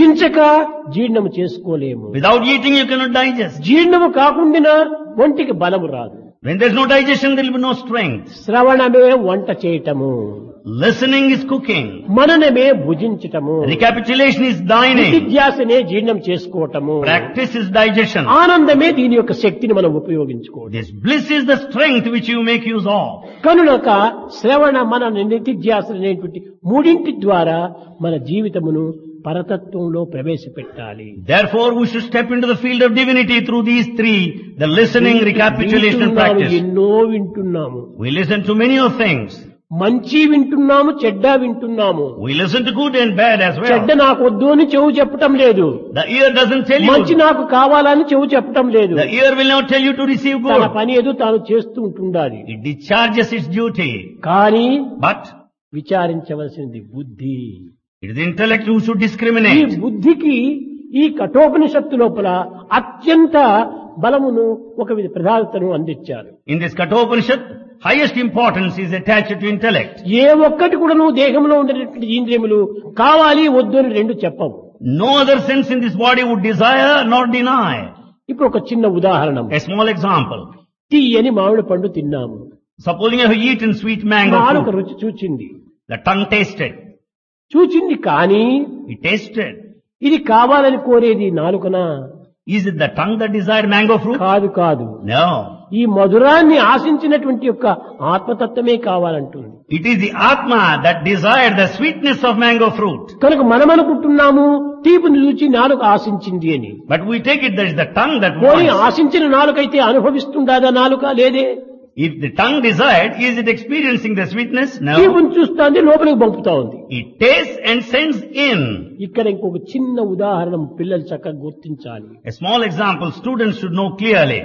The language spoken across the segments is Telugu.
భుజించక జీర్ణము చేసుకోలేము Without eating you cannot digest. జీర్ణము కాకుండా ఒంటికి బలము రాదు When there's no digestion there will be no strength. శ్రవణమే వంట చేయటము Listening is cooking. మననమే భుజించటము Recapitulation is dining. నిత్యాసనే జీర్ణం చేసుకోవటము Practice is digestion. ఆనందమే దీని యొక్క శక్తిని మనం ఉపయోగించుకోవడం This bliss is the strength which you make use of. కనుక శ్రవణ మన నిత్యాసన అనేటువంటి మూడింటి ద్వారా మన జీవితమును పరతత్వంలో ప్రవేశపెట్టాలి Therefore, we should step into the field of divinity through these three, the listening, recapitulation and వింటున్నాము, practice. ఎన్నో వింటున్నాము We listen to many of things. మంచి వింటున్నాము చెడ్డ వింటున్నాము We listen to good and bad as చెడ్డ well. నాకు వద్దు అని చెవు చెప్పటం లేదు The ear doesn't tell మంచి you. నాకు కావాలని చెవు చెప్పటం లేదు The ear will not tell you to receive తన good. పని ఏదో తాను చేస్తూ ఉంటుండాలి It discharges its duty. కానీ But విచారించవలసింది బుద్ధి it is the intellect who should ఈ discriminate. బుద్ధికి ఈ కఠోపనిషత్తు లోపల అత్యంత బలమును ఒక విధ ప్రధానతను అందించారు In this Kathopanishad, highest importance is attached to intellect. ఏ ఒక్కటి కూడా నువ్వు దేహంలో ఉండేటువంటి ఇంద్రియములు కావాలి వద్దు అని రెండు చెప్పవు No other sense in this body would desire nor deny. ఇప్పుడు ఒక చిన్న ఉదాహరణ A small example. తీయని మామిడి పండు తిన్నాము Supposing you have eaten sweet mango నాలుక fruit, రుచి చూచింది the tongue tasted. చూచింది కానీ It tasted. ఇది కావాలని కోరేది నాలుకనా Is it the tongue that desired mango fruit? కాదు కాదు No. ఈ మధురాన్ని ఆశించినటువంటి యొక్క ఆత్మతత్వమే కావాలంటుంది It is the Atma that desired the sweetness of mango fruit. కనుక మనం అనుకుంటున్నాము తీపిని రుచి నాలుక ఆశించింది అని But we take it that is the tongue that పోనీ wants. ఆశించిన నాలుకైతే అనుభవిస్తుండదా నాలుక లేదే If the tongue desired, is it experiencing the sweetness? No. తీపుని చూస్తాంది లోపలికి పంపుతా ఉంది It tastes and sends in. ఇక్కడ ఇంకొక చిన్న ఉదాహరణ పిల్లలు చక్కగా గుర్తించాలి A small example, students should know clearly.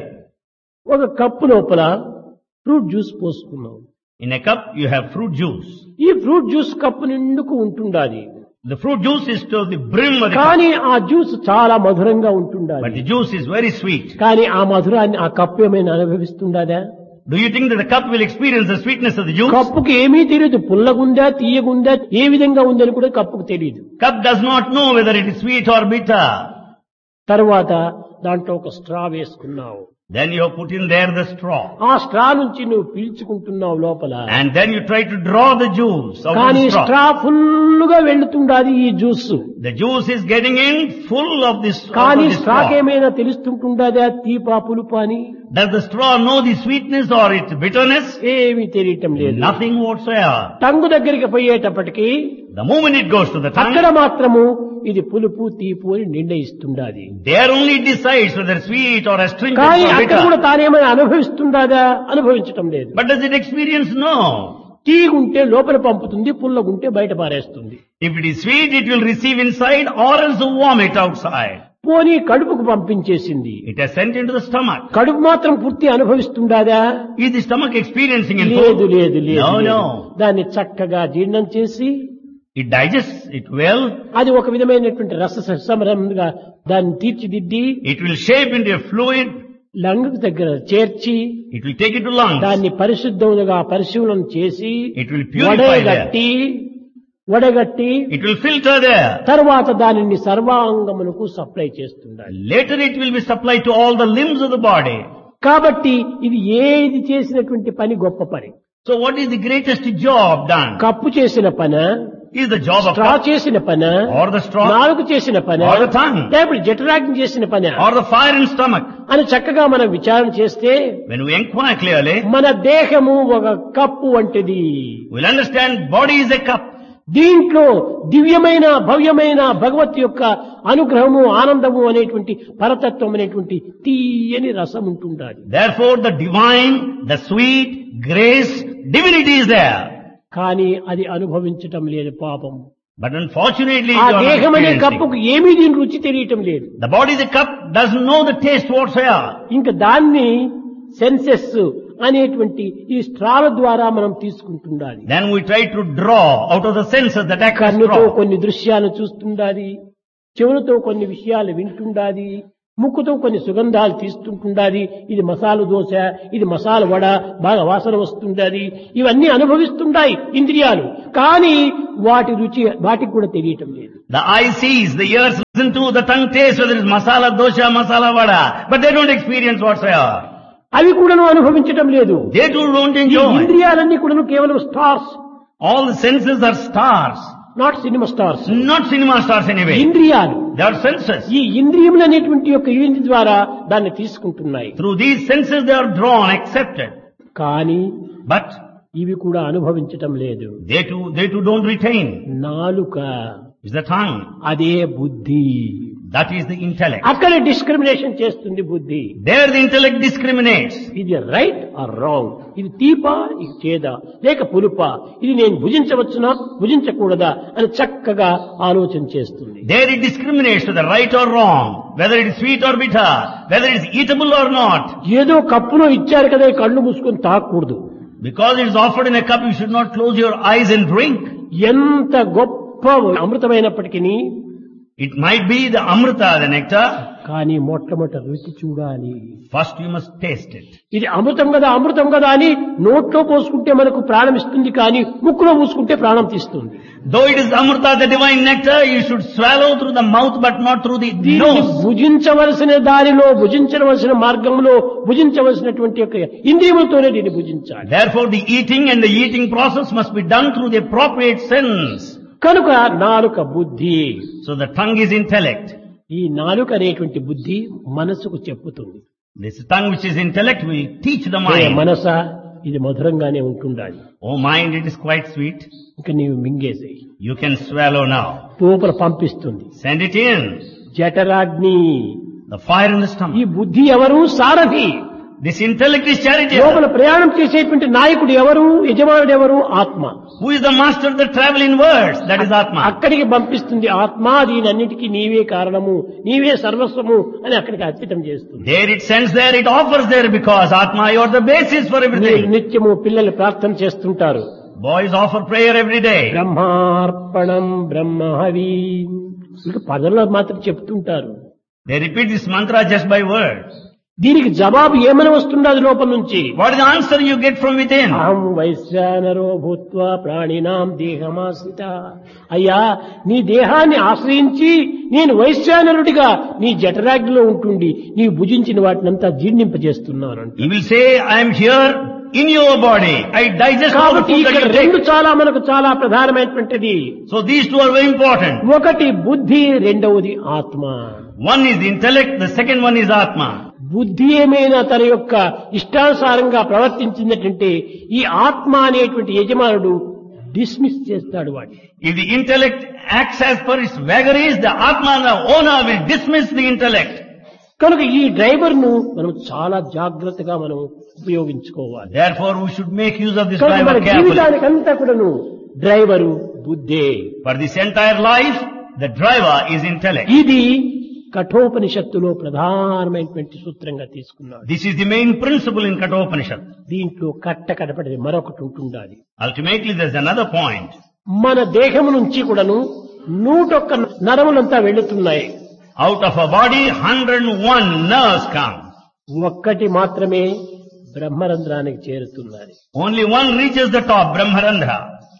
ఒక కప్పు లోపల ఫ్రూట్ జ్యూస్ పోసుకున్నాం In a cup, you have fruit juice. ఈ ఫ్రూట్ జ్యూస్ కప్పు నిండుకు ఉంటుండాలి The fruit juice is to the brim of the cup. కానీ ఆ జ్యూస్ చాలా మధురంగా But ఉంటుండాలి the juice is very sweet. కానీ ఆ మధురాన్ని ఆ కప్పు ఏమైనా అనుభవిస్తుండదా Do you think that the cup will experience the sweetness of the juice? కప్పుకి ఏమీ తెలియదు పుల్లగుందా తీయగుందా ఏ విధంగా ఉందని కూడా కప్పుకు తెలియదు Cup does not know whether it is sweet or bitter. తర్వాత దాంట్లో ఒక స్ట్రా వేసుకున్నావు Then you have put in there the straw. ఆ స్ట్రా నుంచి నువ్వు పీల్చుకుంటున్నావు లోపల And then you try to draw the juice out of కానీ the straw. స్ట్రా ఫుల్లుగా వెళుతుండాది ఈ juice The juice is getting in full of this, out కానీ of the స్ట్రాక్ straw. ఏమైనా తెలుస్తుంటుండదా తీపా పులుపా అని Does the straw know the sweetness or its bitterness? ఏమీ తెలియటం లేదు Nothing whatsoever. టంగు దగ్గరికి పోయేటప్పటికి The moment it goes to the tongue, అక్కడ మాత్రము ఇది పులుపు తీపు అని నిర్ణయిస్తుండాది there only it decides whether sweet or astringent కానీ or అక్కడ కూడా bitter. తానేమైనా అనుభవిస్తుండదా అనుభవించటం లేదు But does it experience? No. తీగుంటే లోపల పంపుతుంది పుల్లగుంటే బయట పారేస్తుంది If it is sweet, it will receive inside or else vomit outside. పోనీ కడుపుకు పంపించేసింది It has sent into the stomach. కడుపు మాత్రం పూర్తి అనుభవిస్తుండదా Is the stomach experiencing in లేదు food? లేదు లేదు No, లేదు. no. దాన్ని చక్కగా జీర్ణం చేసి It digests it well. అది ఒక విధమైనటువంటి రస సమరంగా దాన్ని తీర్చిదిద్ది It will shape into a fluid. Lung దగ్గర చేర్చి It will take it to lungs. దాన్ని పరిశుద్ధముగా పరిశీలన చేసి It will purify there. వడగట్టి వడగట్టి It will filter there. తర్వాత దానిని సర్వాంగమునకు సప్లై చేస్తుండాలి Later it will be supplied to all the limbs of the body. కాబట్టి ఇది ఏది చేసినటువంటి పని గొప్ప పని So what is the greatest job done? కప్పు చేసిన పన Is the job of straw cup చేసిన పన or the straw నాలుగు చేసిన పన or the tongue లేకపోతే జఠరాగ్ని చేసిన పని or the fire in stomach? అని చక్కగా మనం విచారణ చేస్తే When we inquire clearly, మన దేహము ఒక కప్పు వంటిది we'll understand body is a cup. దీంట్లో దివ్యమైన భవ్యమైన భగవత్ యొక్క అనుగ్రహము ఆనందము అనేటువంటి పరతత్వం అనేటువంటి తీయని రసం ఉంటుండాలి Therefore the divine, the sweet, grace, divinity is there. కానీ అది అనుభవించటం లేదు పాపం But unfortunately, ఆ you are not దేహం అనే experiencing. కప్పుకు ఏమీ దీని రుచి తెలియటం లేదు The body, the cup, doesn't know the taste whatsoever. ఇంకా దాన్ని సెన్సెస్ అనేటువంటి ఈ స్ట్రాల ద్వారా మనం తీసుకుంటుండాలి Then we try to draw out of the senses that act as కన్నుతో straw. కొన్ని దృశ్యాలు చూస్తుండాలి చెవులతో కొన్ని విషయాలు వింటుండాలి ముక్కుతో కొన్ని సుగంధాలు తీస్తుంటుండాది ఇది మసాలా దోశ ఇది మసాలా వడ బాగా వాసన వస్తుండాది ఇవన్నీ అనుభవిస్తుండాయి ఇంద్రియాలు కానీ వాటి రుచి వాటికి కూడా తెలియటం లేదు The eye sees, the ears listen to, the tongue tastes whether it's masala dosha, masala vada, but they don't experience whatsoever. అవి కూడాను అనుభవించటం లేదు They too don't ఈ enjoy. ఇంద్రియాలన్నీ కూడాను కేవలం stars All the senses are stars, not cinema stars not cinema stars anyway. ఇంద్రియాలు They are senses. ఈ ఇంద్రియములు అనేటువంటి యొక్క యూనిట్ ద్వారా దాన్ని తీసుకుంటున్నాయి Through these senses they are drawn, accepted. కానీ But ఇవి కూడా అనుభవించటం లేదు they too, they too don't retain. నాలుక It's the tongue. అదే బుద్ధి That is the intellect. అక్కడే డిస్క్రిమినేషన్ చేస్తుంది బుద్ధి There the intellect discriminates. ఇది రైట్ ఆర్ రాంగ్ ఇది తీపా ఇది చేదా లేక పులుపా ఇది నేను భుజించవచ్చునా భుజించకూడదా అని చక్కగా ఆలోచన చేస్తుంది There it discriminates to the right or wrong, whether it is sweet or bitter, whether it is eatable or not. ఏదో కప్పులో ఇచ్చారు కదా ఈ కళ్ళు మూసుకొని తాకూడదు Because it is offered in a cup, you should not close your eyes and drink. ఎంత గొప్ప అమృతమైనప్పటికీ It might be the amrita, the nectar. కానీ మొట్టమొదట రుచి చూడాలి First you must taste it. ఇది అమృతం కదా అమృతం కదా అని నోట్లో పోసుకుంటే మనకు ప్రాణం ఇస్తుంది కానీ ముక్కులో పూసుకుంటే ప్రాణం తీస్తుంది Though it is amrita, the divine nectar, you should swallow through the mouth but not through the దీన్ని nose. భుజించవలసిన దారిలో భుజించవలసిన మార్గంలో భుజించవలసినటువంటి యొక్క ఇంద్రియములతోనే దీన్ని భుజించాలి Therefore the eating and the eating process must be done through the appropriate sense. కనుక నాలుక బుద్ధి So the tongue is intellect. ఈ నాలుక అనేటువంటి బుద్ధి మనసుకు చెప్పుతుంది This tongue which is intellect will teach the A mind. మనస ఇది మధురంగానే ఉంటుండాలి Oh mind, it is quite sweet. ఇంకా నీవు మింగేసేయి You can swallow now. లోపల పంపిస్తుంది Send it in. జఠరాగ్ని The fire in the ఈ stomach. బుద్ధి ఎవరు సారథి This intellect is charity. లోపల ప్రయాణం చేసేటువంటి నాయకుడు ఎవరు యజమానుడు ఎవరు ఆత్మ Who is the master of the travel in words? That is Atma. అక్కడికి పంపిస్తుంది ఆత్మ దీనన్నిటికీ నీవే కారణము నీవే సర్వస్వము అని అక్కడికి అర్పితం చేస్తుంది There it sends there, it offers there because Atma, you are the basis for మీరు everything. నిత్యము పిల్లలు ప్రార్థన చేస్తుంటారు Boys offer prayer every day. బ్రహ్మార్పణం బ్రహ్మహవి ఇక పదంలో మాత్రం చెప్తుంటారు They repeat this mantra just by words. దీనికి జవాబు ఏమని వస్తున్నది లోపల నుంచి What is the answer you get from within? అహం వైశ్వానరో భూత్వా ప్రాణినాం దేహమాశ్రిత అయ్యా నీ దేహాన్ని ఆశ్రయించి నేను వైశ్వానరుడిగా నీ జఠరాగ్నిలో ఉంటుండి నీ భుజించిన వాటినంతా జీర్ణింపజేస్తున్నాను అంట. You will say, I am here in your body. I digest all the కాబట్టి food that ఇక్కడ you రెండు take. చాలా మనకు చాలా ప్రధానమైనటువంటిది So these two are very important. ఒకటి బుద్ధి రెండవది ఆత్మ One is intellect, the second one is Atma. బుద్ధి ఏమైనా తన యొక్క ఇష్టానుసారంగా ప్రవర్తించినట్టుంటే ఈ ఆత్మ అనేటువంటి యజమానుడు డిస్మిస్ చేస్తాడు వాడిని If the intellect acts as per its vagaries, the Atma, the owner, will dismiss the intellect. కనుక ఈ డ్రైవర్ ను మనం చాలా జాగ్రత్తగా మనం ఉపయోగించుకోవాలి Therefore, we should make use of this కనుక మన driver carefully. జీవితానికంతా కూడాను డ్రైవరు బుద్ధే For this entire life, the driver is intellect. ఇది కఠోపనిషత్తులో ప్రధానమైనటువంటి సూత్రంగా తీసుకున్నాడు This is the main principle in Kathopanishad. దీంట్లో కట్ట కడపడది మరొకటి ఉంటుండాలి Ultimately, there's another point. మన దేహము నుంచి కూడాను నూటొక్క నరములంతా వెళుతున్నాయి Out of a body, 101 nerves come. ఒక్కటి మాత్రమే బ్రహ్మరంధ్రానికి చేరుతున్నది Only one reaches the top, Brahmarandha.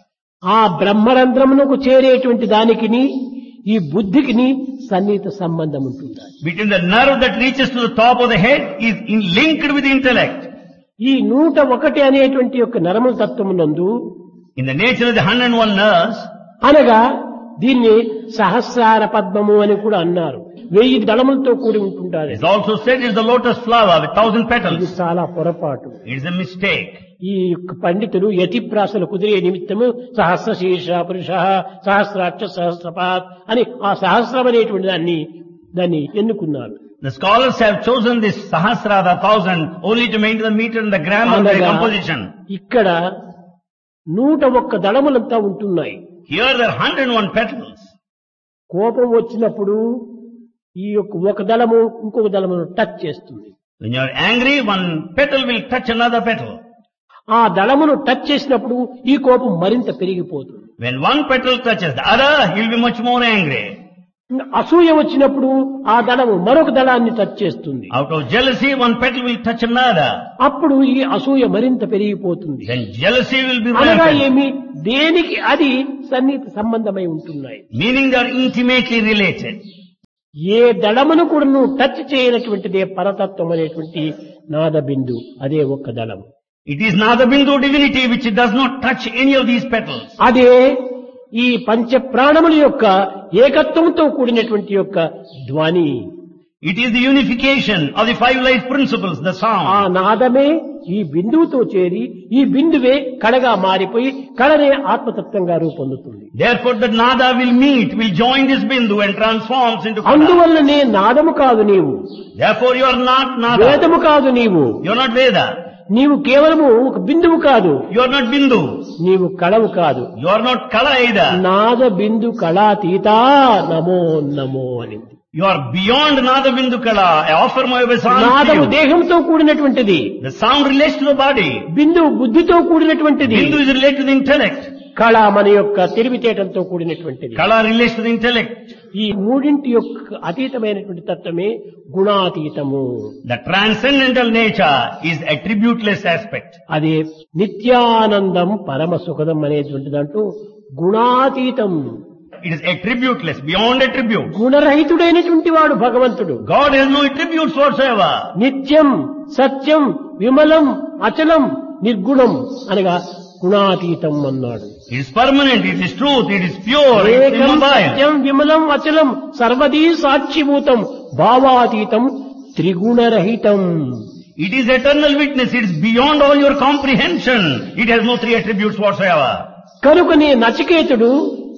ఆ బ్రహ్మరంధ్రమునకు చేరేటువంటి దానికిని ఈ బుద్ధికిని సన్నిహిత సంబంధం ఉంటుంది Between the nerve that reaches to the top of the head is in, linked with intellect. ఈ నూట ఒకటి అనేటువంటి యొక్క నరముల తత్వమునందు In the nature of the 101 nerves, అనగా దీన్ని సహస్రార పద్మము అని కూడా అన్నారు వెయ్యి దళములతో కూడి ఉంటుంటారు it's also said is the lotus flower with thousand ఇది petals. చాలా పొరపాటు It is a mistake. ఈ యొక్క పండితులు యతిప్రాసలు కుదిరే నిమిత్తము సహస్ర శీర్ష పురుష సహస్రాక్ష సహస్రపాత్ అని ఆ సహస్రం అనేటువంటి దాన్ని దాన్ని ఎన్నుకున్నారు The scholars have chosen this sahasra, the thousand, only to maintain the meter and the grammar of the అనగా composition. ఇక్కడ నూట ఒక్క దళములంతా ఉంటున్నాయి Here there are 101 petals. కోపం వచ్చినప్పుడు ఈ యొక్క ఒక దళము ఇంకొక దళమును టచ్ చేస్తుంది When you are angry, one petal will touch another petal. ఆ దళమును టచ్ చేసినప్పుడు ఈ కోపం మరింత పెరిగిపోతుంది When one petal touches the other, he will be much more angry. అసూయ వచ్చినప్పుడు ఆ దళము మరొక దళాన్ని టచ్ చేస్తుంది Out of jealousy, one petal will touch another. అప్పుడు ఈ అసూయ మరింత పెరిగిపోతుంది Then jealousy will be అనగా rampant. ఏమి దేనికి అది సన్నిహిత సంబంధమై ఉంటున్నాయి Meaning they are intimately related. ఏ దళమును కూడా నువ్వు టచ్ చేయనటువంటిదే పరతత్వం అనేటువంటి నాద బిందు అదే ఒక్క దళం It is Nadabindu divinity which does not touch any of these petals. అదే ఈ పంచ ప్రాణముల యొక్క ఏకత్వంతో కూడినటువంటి యొక్క ధ్వని It is the unification of the five life principles, the ఆ sound. నాదమే ఈ బిందువుతో చేరి ఈ బిందువే కళగా మారిపోయి కళనే ఆత్మతత్వంగా రూపొందుతుంది Therefore the Nada will meet, will join this Bindu and transforms into Kada. అందువల్లనే నాదము కాదు నీవు Therefore you are not Nada. వేదము కాదు నీవు You are not Veda. నీవు కేవలము ఒక బిందువు కాదు You are not Bindu. నీవు కళవు కాదు You are not Kala either. నాద బిందు కళాతీత నమో నమో అనింది You are beyond Nada Bindu Kala. I offer my obeisance to నాదము you. దేహంతో కూడినటువంటిది The sound relates to the body. బిందువు బుద్ధితో కూడినటువంటిది Bindu is related to the intellect. కళ మన యొక్క తెలివితేటలతో కూడినటువంటిది Kala relates to the intellect. ఈ మూడింటి యొక్క అతీతమైనటువంటి తత్వమే గుణాతీతము The transcendental nature is attributeless aspect. అదే నిత్యానందం పరమ సుఖదం అనేటువంటి దాంట్లో గుణాతీతం It is attributeless, beyond attribute. గుణరహితుడైనటువంటి వాడు భగవంతుడు God has no attributes whatsoever. నిత్యం సత్యం విమలం అచలం నిర్గుణం అనగా గుణాతీతం అన్నాడు It is permanent, it is truth, it is pure, it is ఏకం immobile. Satyam విమలం అచలం సర్వదీ సాక్షిభూతం భావాతీతం త్రిగుణరహితం It is eternal witness, it is beyond all your comprehension. It has no three attributes whatsoever. కనుకనే నచికేతుడు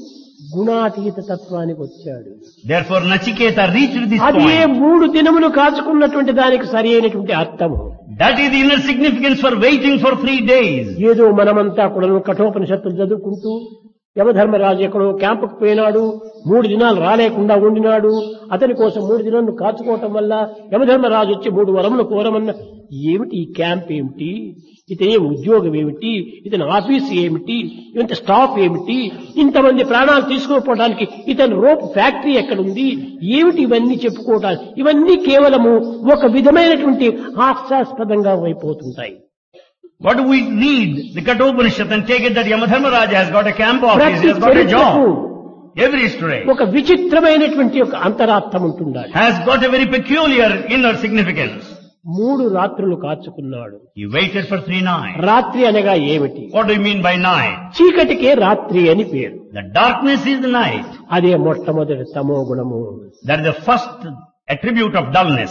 గుణాతీత తత్వానికి వచ్చాడు Therefore Nachiketa reached this అది ఏ point. మూడు దినములు కాచుకున్నటువంటి దానికి సరి అయినటువంటి అర్థము That is the inner significance for waiting for three days. ఏదో మనమంతా కూడా కఠోపనిషత్తులు చదువుకుంటూ యమధర్మరాజు ఎక్కడో క్యాంపుకు పోయినాడు మూడు దినాలు రాలేకుండా ఉండినాడు అతని కోసం మూడు దినాలను కాచుకోవటం వల్ల యమధర్మరాజు వచ్చి మూడు వరములు కోరమన్న ఏమిటి ఈ క్యాంప్ ఏమిటి ఇతని ఉద్యోగం ఏమిటి ఇతని ఆఫీస్ ఏమిటి ఇంత స్టాఫ్ ఏమిటి ఇంతమంది ప్రాణాలు తీసుకోపోవడానికి ఇతని రోప్ ఫ్యాక్టరీ ఎక్కడుంది ఏమిటి ఇవన్నీ చెప్పుకోవటానికి ఇవన్నీ కేవలము ఒక విధమైనటువంటి హాస్యాస్పదంగా అయిపోతుంటాయి What do we read? The Kathopanishad and take it that Yamadharma Raja has got a camp office, he ప్రతి has got a చరిత్రకు job. Every history ఒక విచిత్రమైనటువంటి ఒక అంతరార్థం ఉంటుండాలి has got a very peculiar inner significance. మూడు రాత్రులు కాచుకున్నాడు He waited for three nights. రాత్రి అనగా ఏమిటి What do you mean by night? చీకటికే రాత్రి అని పేరు The darkness is the night. అదే మొట్టమొదటి తమో గుణము That is the first attribute of dullness.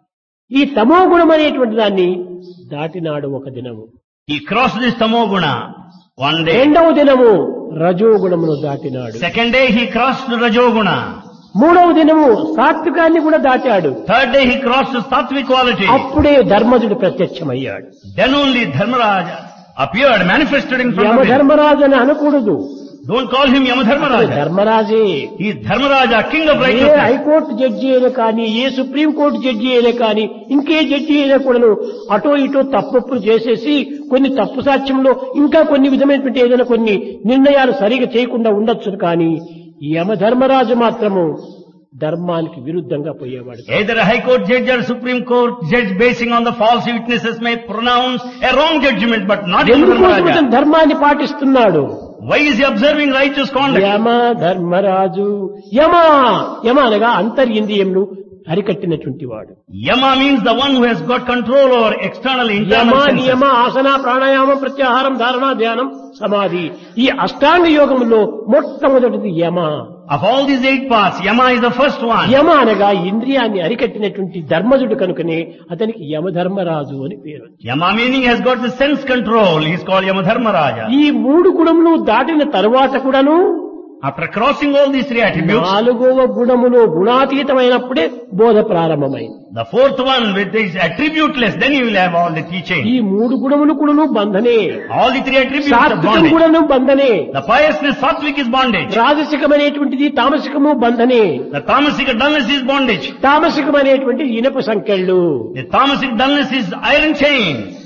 ఈ తమో గుణం అనేటువంటి దాన్ని దాటినాడు ఒక దినము He crossed this tamoguna one day. రెండవ దినము రజోగుణమును దాటినాడు Second day he crossed the rajoguna. మూడవ దినము సాత్వికాన్ని కూడా దాటాడు Third day he crossed the sattvic quality. అప్పుడే ధర్మజుడు ప్రత్యక్షమయ్యాడు Then only Dharmaraja appeared, manifested in front of him. Yamadharmaraju అని అనకూడదు Don't call him అతడు Yamadharmaraja. ధర్మరాజే He is Dharmaraja, king of ఏ righteousness. హైకోర్టు జడ్జి అయినా కానీ ఏ సుప్రీం కోర్టు జడ్జి అయినా కానీ ఇంకే జడ్జి అయినా కూడాను అటో ఇటో తప్పులు చేసేసి కొన్ని తప్పు సాక్ష్యంలో ఇంకా కొన్ని విధమైనటువంటి ఏదైనా కొన్ని నిర్ణయాలు సరిగా చేయకుండా ఉండొచ్చు కానీ ఈ యమధర్మరాజు మాత్రము ధర్మానికి విరుద్ధంగా పోయేవాడు Either a high court judge or supreme court judge basing on the false witnesses may pronounce a wrong judgment, but not ఎందుకోసం Yamadharmaraja. ఇతను ధర్మాన్ని పాటిస్తున్నాడు Why is he observing righteous conduct? యమ ధర్మరాజు యమ యమ అనగా అంతర్యింద్రియములు అరికట్టినటువంటి వాడు Yama means the one who has got control over external Yama internal senses. నియమ ఆసన ప్రాణాయామం ప్రత్యాహారం ధారణ ధ్యానం సమాధి ఈ అష్టాంగ యోగంలో మొట్టమొదటిది యమ Of all these eight paths, Yama is the first one. యమ అనగా ఇంద్రియాన్ని అరికట్టినటువంటి ధర్మజుడు కనుకనే అతనికి యమధర్మరాజు అని పేరు Yama meaning has got the sense control. He is called Yamadharmaraja. ఈ మూడు గుణములు దాటిన తరువాత కూడాను After crossing all these three attributes, నాలుగవ గుణములో గుణాతీతమైనప్పుడే బోధ ప్రారంభమైంది the fourth one with is attributeless, then you will have all the teaching. ఈ మూడు గుణములు కూడాను బంధనే All the three attributes of సాత్వికం bondage. కూడాను బంధనే The piousness, sattvic is bondage. రాజసికమైనటువంటిది తామసికము బంధనే The tamasic dullness is bondage. తామసికం అనేటువంటి ఇనప సంఖ్యలు The tamasic dullness is iron chain.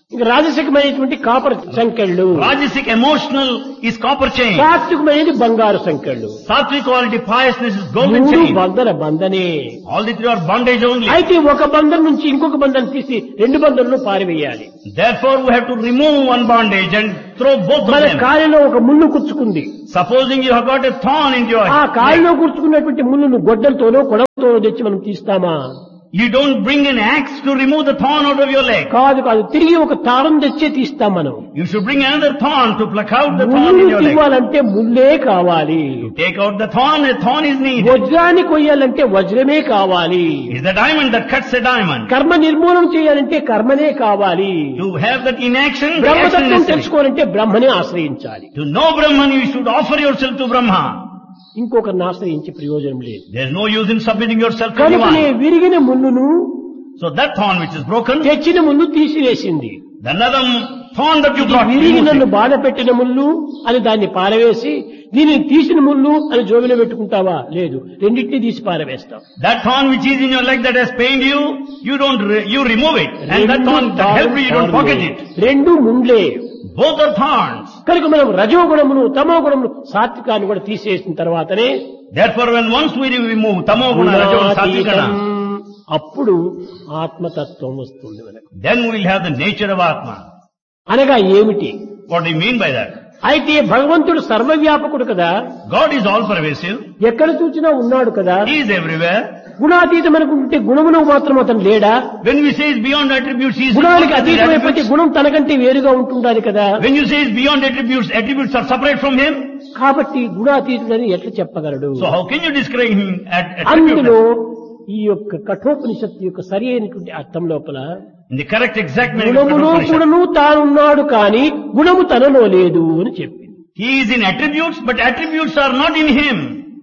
ఇంకా రాజసికమైనటువంటి కాపర్ సంకెళ్ళు Rajasic emotional is copper chain. సాత్వికమైనది బంగారు సంకెళ్ళు Sattvic quality piousness is golden మూడు chain. బంధన బంధనే All the three are bondage only. అయితే ఒక బంధం నుంచి ఇంకొక బంధం తీసి రెండు బంధంలో పారివేయాలి Therefore we have to remove one bondage and throw both of మన them. కాలిలో ఒక ముళ్ళు కుచ్చుకుంది Supposing you have got a thorn in your ఆ leg. కాలిలో కూర్చుకున్నటువంటి ముళ్ళును గొడ్డలతోనో కొడవతోనో తెచ్చి మనం తీస్తామా You don't bring an axe to remove the thorn out of your leg. కాదు కాదు తిరిగి ఒక తారం తెచ్చే తీస్తాం మనం You should bring another thorn to pluck out the thorn ముళ్ళు in your leg. తీయాలంటే ముళ్ళే కావాలి Take out the thorn, a thorn is needed. వజ్రాన్ని కొయ్యాలంటే వజ్రమే కావాలి It's the diamond that cuts a diamond. కర్మ నిర్మూలన చేయాలంటే కర్మనే కావాలి To have that inaction, the action బ్రహ్మతత్వం necessary. తెలుసుకోవాలంటే బ్రహ్మనే ఆశ్రయించాలి To know Brahman, you should offer yourself to Brahma. ఇంకొకరిని ఆశ్రయించే ప్రయోజనం లేదు There's no use in submitting yourself to కనుకనే anyone. విరిగిన ముళ్ళును So that thorn which is broken, తెచ్చిన ముళ్ళు తీసివేసింది the another thorn that you ఇది brought, విరిగి removed నన్ను it. బాధ పెట్టిన ముళ్ళు అని దాన్ని పారవేసి దీనిని తీసిన ముళ్ళు అని జోబిలో పెట్టుకుంటావా లేదు రెండింటినీ తీసి పారవేస్తాం That thorn which is in your leg that has pained you, you don't, re- you remove it. And that రెండు thorn that helped you, you don't తాళ్ళు pocket it. రెండు ముండ్లే Both are thorns. కనుక మనం రజో గుణమును తమో గుణమును సాత్వికాన్ని కూడా తీసేసిన తర్వాతనే Therefore, when once we remove tamo guna, rajo guna, sattva గుణాతీతం, guna, అప్పుడు ఆత్మతత్వం వస్తుంది మనకు then we will have the nature of Atma. అనగా ఏమిటి What do you mean by that? అయితే భగవంతుడు సర్వవ్యాపకుడు కదా God is all pervasive. ఎక్కడ చూసినా ఉన్నాడు కదా He is everywhere. గుణాతీతం అనుకుంటే గుణమును మాత్రం అతను లేడా When we say it's beyond attributes, he is గుణానికి beyond అతీతమైపోతే attributes. గుణం తనకంటే వేరుగా ఉంటుండాలి కదా When you say it's beyond attributes, attributes are separate from him. కాబట్టి గుణాతీతుడని ఎట్లా చెప్పగలడు So how can you describe him at అందులో attributes? ఈ యొక్క కఠోపనిషత్తు యొక్క సరి అయినటువంటి అర్థం లోపల In the correct exact meaning of గుణములో Upanishad. కూడాను తానున్నాడు కాని గుణము తనలో లేదు అని చెప్పింది He is in attributes, but attributes are not in him.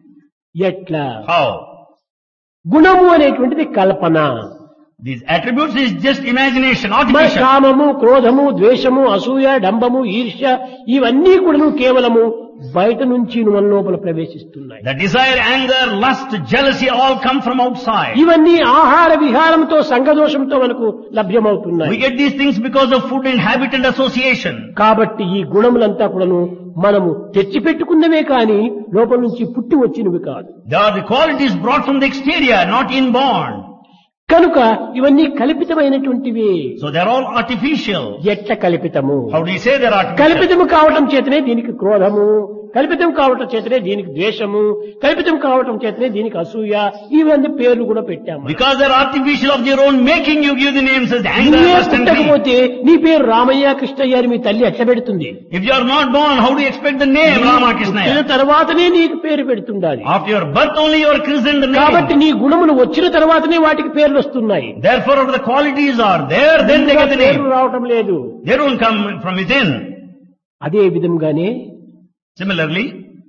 ఎట్లా How? గుణము అనేటువంటిది కల్పన These attributes is just imagination, మన artificial. కామము క్రోధము ద్వేషము అసూయ డంబము ఈర్ష్య ఇవన్నీ కూడాను కేవలము బయట నుంచి మన లోపల ప్రవేశిస్తున్నాయి The desire, anger, lust, jealousy all come from outside. ఇవన్నీ ఆహార విహారంతో సంఘదోషంతో మనకు లభ్యమవుతున్నాయి We get these things because of food and habit and association. కాబట్టి ఈ గుణములంతా కూడాను మనము తెచ్చిపెట్టుకున్నవే కాని లోపల నుంచి పుట్టి వచ్చినవి కాదు They are the qualities brought from the exterior, not inborn. కనుక ఇవన్నీ కల్పితమైనటువంటివి So they are all artificial. ఎట్ల కల్పితము How do you say they are artificial? కల్పితము కావటం చేతనే దీనికి క్రోధము కల్పితం కావటం చేతనే దీనికి ద్వేషము కల్పితం కావటం చేతనే దీనికి అసూయ ఇవన్నీ పేర్లు కూడా పెట్టాము Because they are artificial of their own making, you give the names as anger, నువ్వే lust and greed. పుట్టకపోతే నీ పేరు రామయ్య కృష్ణయ్య అని మీ తల్లి ఎట్లా పెడుతుంది If you are not born, how do you expect the name పుట్టిన Ramakrishna? తర్వాతనే నీకు పేరు పెడుతుండాలి After your birth only you are christened the కాబట్టి name. నీ గుణములు వచ్చిన తర్వాతనే వాటికి పేర్లు వస్తున్నాయి Therefore, if the qualities are there, then they get the పేర్లు name. రావటం లేదు They don't come from within. అదే విధంగానే Similarly,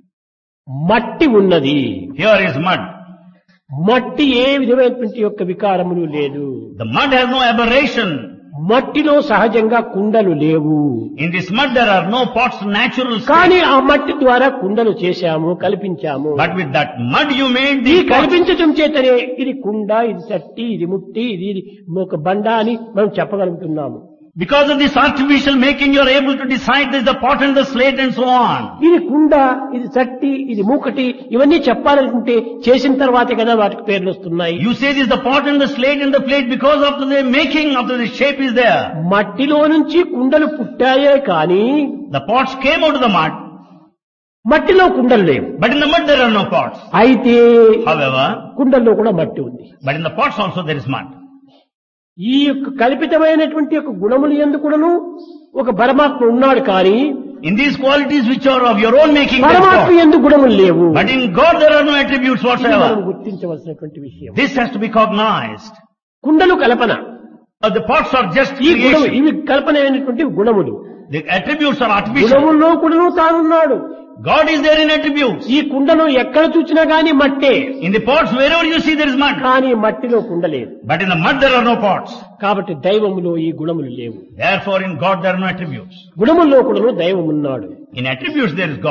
మట్టి ఉన్నది here is mud. మట్టి ఏ విధమైనటువంటి యొక్క వికారములు లేదు The mud has no aberration. మట్టిలో సహజంగా కుండలు లేవు In this mud there are no pots natural కానీ state. ఆ మట్టి ద్వారా కుండలు చేశాము కల్పించాము But with that mud you made ఈ the pots. కల్పించటం చేతనే ఇది కుండ ఇది చట్టి ఇది ముట్టి ఇది ఇది ఒక బండ అని మనం చెప్పగలుగుతున్నాము Because of this artificial making you are able to decide this is the pot and the slate and so on. ఇది కుండ ఇది చట్టి ఇది మూకటి ఇవన్నీ చెప్పాలనుకుంటే చేసిన తర్వాతే కదా వాటికి పేర్లు వస్తున్నాయి You say this is the pot and the slate and the plate because after the making, after the shape is there. మట్టిలో నుంచి కుండలు పుట్టాయే కానీ The pots came out of the mud, మట్టిలో కుండలు లేవు but in the mud there are no pots. అయితే However, కుండల్లో కూడా మట్టి ఉంది but in the pots also there is mud. ఈ యొక్క కల్పితమైనటువంటి యొక్క గుణములు ఎందుకును ఒక పరమాత్మ ఉన్నాడు కానీ In these qualities which are of your own making, there is పరమాత్మ God. ఎందుకు గుణములు లేవు But in God there are no attributes ఇది మనం whatsoever. గుర్తించవలసినటువంటి విషయం This has to be cognized. కుండలు కల్పన Uh, the pots are just ఈ గుణము creation. ఇవి కల్పనమైనటువంటి గుణములు The attributes are artificial. గుణముల్లో కూడాను తానున్నాడు God is there in attributes. ఈ కుండను ఎక్కడ చూసినా గాని మట్టే In the pots, wherever you see there is mud. కానీ మట్టిలో కుండ లేదు But in the mud there are no pots. కాబట్టి దైవములో ఈ గుణములు లేవు Therefore in God there are no attributes. గుణముల్లో కూడాను దైవం ఉన్నాడు In attributes there is God.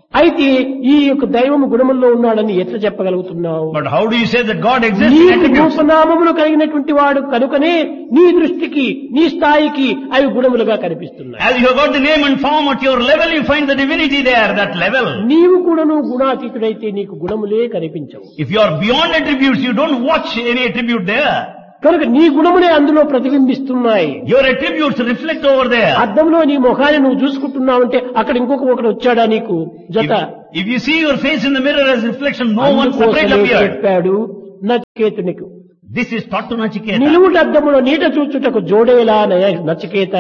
అయితే ఈ యొక్క దైవము గుణముల్లో ఉన్నాడని ఎట్లా చెప్పగలుగుతున్నావు But how do you say that God exists in నీకు attributes? రూపనామములు కలిగినటువంటి వాడు కనుకనే నీ దృష్టికి నీ స్థాయికి అవి గుణములుగా కనిపిస్తున్నాయి As you have got the name and form at your level, you find the divinity there, that level. నీవు కూడాను గుణాతీతుడైతే నీకు గుణములే కనిపించవు If you are beyond attributes, you don't watch any attribute there. కనుక నీ గుణములే అందులో ప్రతిబింబిస్తున్నాయి Your attributes reflect over there. అద్దంలో నీ ముఖాన్ని నువ్వు చూసుకుంటున్నావంటే అక్కడ ఇంకొక ఒకటి వచ్చాడా నీకు జత If, if you see your face in the mirror as reflection, no one separate అందుకోసమే appeared. చెప్పాడు నచికేతునికి This is taught to Nachiketa. నిలువుటద్దములో నీట చూచుటకు జోడేలా నయ- Nachiketa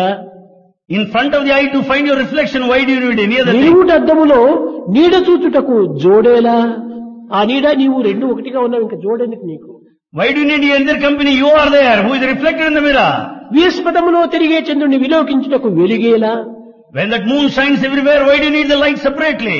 In front of the eye to find your reflection, why do you need any other thing? నిలువుటద్దములో నీడ చూచుటకు జోడేలా ఆ నీడ నీవు రెండు ఒకటిగా ఉన్నావు ఇంకా జోడెందుకు నీకు Why do you need any other company? You are there, who is reflected in the mirror. వీస్పదములో తిరిగే చంద్రుని విలోకించుటకు వెలిగేలా When that moon shines everywhere, why do you need the light separately?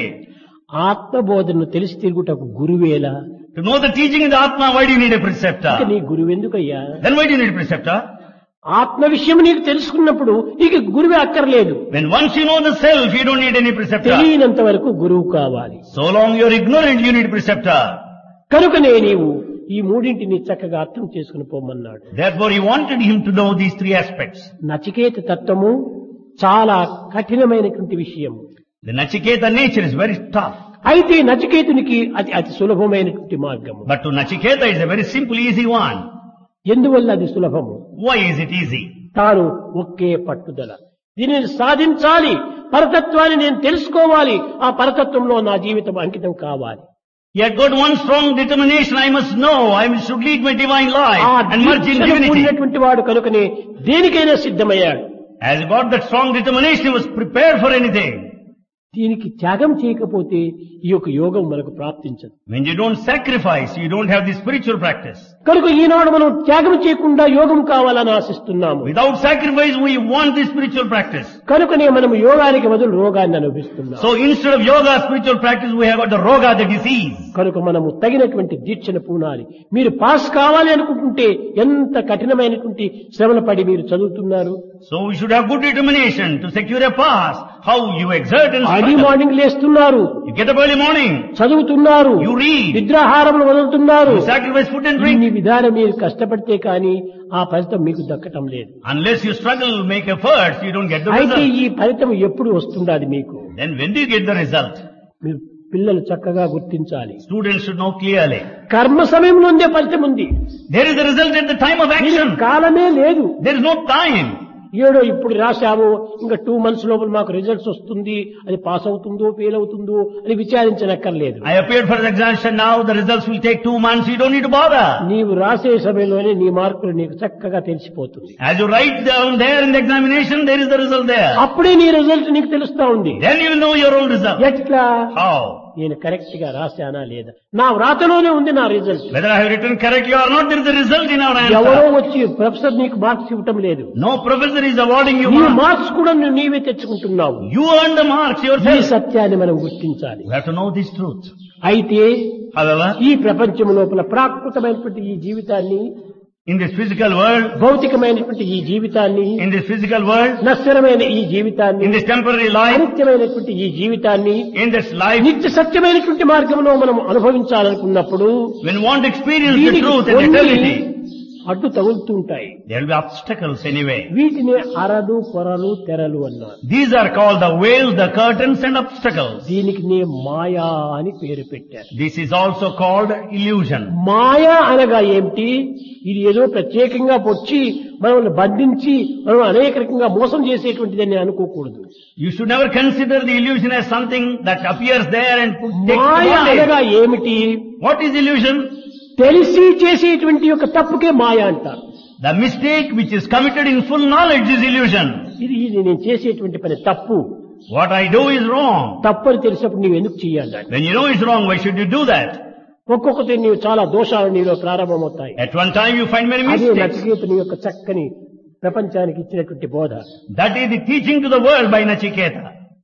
ఆత్మబోధనను తెలిసి తిరుగుటకు గురువేలా To know the teaching in the Atma, why do you need a ఇక preceptor? నీ గురువెందుకయ్యా Then why do you need a preceptor? ఆత్మ విషయం నీకు తెలుసుకున్నప్పుడు నీకు గురువే అక్కర్లేదు When once you know the self, you don't need any preceptor. తెలియనంత వరకు గురువు కావాలి So long you are ignorant, you need preceptor. కనుకనే నీవు ఈ మూడింటిని చక్కగా అర్థం చేసుకుని పోమన్నాడు Therefore he wanted him to know these three aspects. Nachiketa తత్వము చాలా కఠినమైనటువంటి విషయం The Nachiketa nature is very tough. అయితే నచికేతునికి అది అతి సులభమైనటువంటి మార్గము But to Nachiketa is a very simple, easy one. ఎందువల్ల అది సులభము Why is it easy? తాను ఒకే పట్టుదల దీనిని సాధించాలి పరతత్వాన్ని నేను తెలుసుకోవాలి ఆ పరతత్వంలో నా జీవితం అంకితం కావాలి He had got one strong determination, I must know, I should lead my divine life ఆ and merge in దీక్షను divinity. పొందినటువంటి వాడు కనుకనే దేనికైనా సిద్ధమయ్యాడు As he got that strong determination, he was prepared for anything. దీనికి త్యాగం చేయకపోతే ఈ యొక్క యోగం మనకు ప్రాప్తించదు When you don't sacrifice, you don't have the spiritual practice. కనుక ఈనాడు మనం త్యాగం చేయకుండా యోగం కావాలని ఆశిస్తున్నాము Without sacrifice, we want the spiritual practice. కనుకనే మనం యోగానికి బదులు రోగాన్ని అనుభవిస్తున్నాం So instead of yoga, spiritual practice, we have got the roga, the disease. కనుక మనము తగినటువంటి దీక్షను పూనాలి మీరు పాస్ కావాలి అనుకుంటుంటే ఎంత కఠినమైనటువంటి శ్రమల పడి మీరు చదువుతున్నారు So we should have good determination to secure a pass. How you exert and early struggle. Morning లేస్తున్నారు You get up early morning, చదువుతున్నారు you read, నిద్రాహారములు వదులుతున్నారు you sacrifice food and drink. ఇన్ని విధానం మీరు కష్టపడితే కానీ ఆ ఫలితం మీకు దక్కటం లేదు Unless you struggle, make efforts, you don't get the అయితే result. ఈ ఫలితం ఎప్పుడు వస్తుండాది మీకు Then when do you get the result? మీరు పిల్లలు చక్కగా గుర్తించాలి Students should know clearly. కర్మ సమయంలోనే ఫలితం ఉంది There is a result at the time of దీనికి action. కాలమే లేదు There is no time. ఏడో ఇప్పుడు రాశాము ఇంకా టూ మంత్స్ లోపల మాకు రిజల్ట్స్ వస్తుంది అది పాస్ అవుతుందో ఫెయిల్ అవుతుందో అని విచారించనక్కర్లేదు I appeared for the examination now, the results will take two months, you don't need to bother. నీవు రాసే సమయంలోనే నీ మార్కులు నీకు చక్కగా తెలిసిపోతుంది As you write down there in the examination, there is the result there. అప్పుడే నీ రిజల్ట్ నీకు తెలుస్తా ఉంది Then you will know your own result. ఎట్లా How? నేను కరెక్ట్ గా రాశానా లేదా నా వ్రాతలోనే ఉంది నా result Whether I have written correctly or not, there is a result in our ఎవరో answer. వచ్చి ప్రొఫెసర్ నీకు మార్క్స్ ఇవ్వటం లేదు No professor is awarding you నీ marks. మార్క్స్ కూడా నువ్వు నీవే తెచ్చుకుంటున్నావు You earn the marks ఈ yourself. సత్యాన్ని మనం గుర్తించాలి You have to know this truth. అయితే However, ఈ ప్రపంచం లోపల ప్రాకృతమైనటువంటి ఈ జీవితాన్ని in this physical world, భౌతికమైనటువంటి ఈ జీవితాన్ని in this physical world, నశ్వరమైన ఈ జీవితాన్ని in this temporary life, అనిత్యమైనటువంటి ఈ జీవితాన్ని in this life, నిత్య సత్యమైనటువంటి మార్గంలో మనం అనుభవించాలనుకున్నప్పుడు when we want to experience the దీనికి truth and కొన్ని eternity, అడ్డు తగులుతుంటాయి there will be obstacles anyway. వీటిని అరలు పొరలు తెరలు అన్నారు These are called the veils, the curtains and obstacles. దీనికి నే మాయా అని పేరు పెట్టారు This is also called illusion. మాయా అనగా ఏమిటి ఇది ఏదో ప్రత్యేకంగా వచ్చి మనల్ని బంధించి మనం అనేక రకంగా మోసం చేసేటువంటిదని అనుకోకూడదు You should never consider the illusion as something that appears there and put, takes Maya advantage. అనగా ఏమిటి What is illusion? తెలిసి చేసేటువంటి యొక్క తప్పుకే మాయ అంటారు The mistake which is committed in full knowledge is illusion. ఇది ఇది నేను చేసేటువంటి పని తప్పు What I do is wrong. తప్పు అని తెలిసినప్పుడు నీవు ఎందుకు చేయాలి దాన్ని? When you know it's wrong, why should you do that? ఒక్కొక్కటి నీవు చాలా దోషాలు నీలో ప్రారంభమవుతాయి At one time you find many అదే mistakes. నచికేతుని యొక్క చక్కని ప్రపంచానికి ఇచ్చినటువంటి బోధ That is the teaching to the world by Nachiketa.